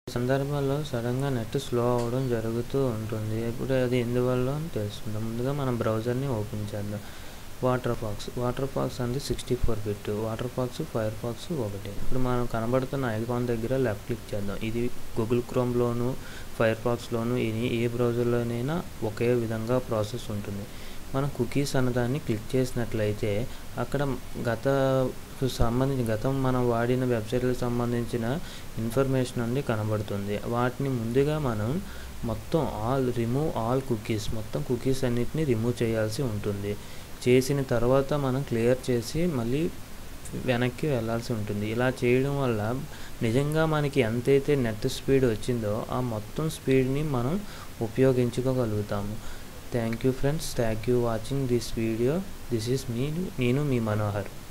సందర్భాల్లో సడన్గా net slow అవ్వడం జరుగుతూ ఉంటుంది ఇప్పుడు అది ఎందువల్ల అని తెలుసుకుందాం ముందుగా మనం బ్రౌజర్ని ఓపెన్ చేద్దాం వాటర్ ఫాక్స్ వాటర్ ఫాక్స్ అనేది sixty four bit Waterfox Firefox ఒకటి ఇప్పుడు మనం కనబడుతున్న ఐకాన్ దగ్గర లెఫ్ట్ క్లిక్ చేద్దాం ఇది గూగుల్ క్రోమ్లోను ఫైర్ ఫాక్స్లోను ఏ బ్రౌజర్లోనైనా ఒకే విధంగా ప్రాసెస్ ఉంటుంది మనం కుకీస్ అన్నదాన్ని క్లిక్ చేసినట్లయితే అక్కడ గత సంబంధించి గతం మనం వాడిన వెబ్సైట్లకు సంబంధించిన ఇన్ఫర్మేషన్ అనేది కనబడుతుంది వాటిని ముందుగా మనం మొత్తం ఆల్ రిమూవ్ ఆల్ కుకీస్ మొత్తం కుకీస్ అన్నిటిని రిమూవ్ చేయాల్సి ఉంటుంది చేసిన తర్వాత మనం క్లియర్ చేసి మళ్ళీ వెనక్కి వెళ్ళాల్సి ఉంటుంది ఇలా చేయడం వల్ల నిజంగా మనకి ఎంతైతే నెట్ స్పీడ్ వచ్చిందో ఆ మొత్తం స్పీడ్ని మనం ఉపయోగించుకోగలుగుతాము thank you friends thank you watching this video this is మీ నేను మీ మనోహర్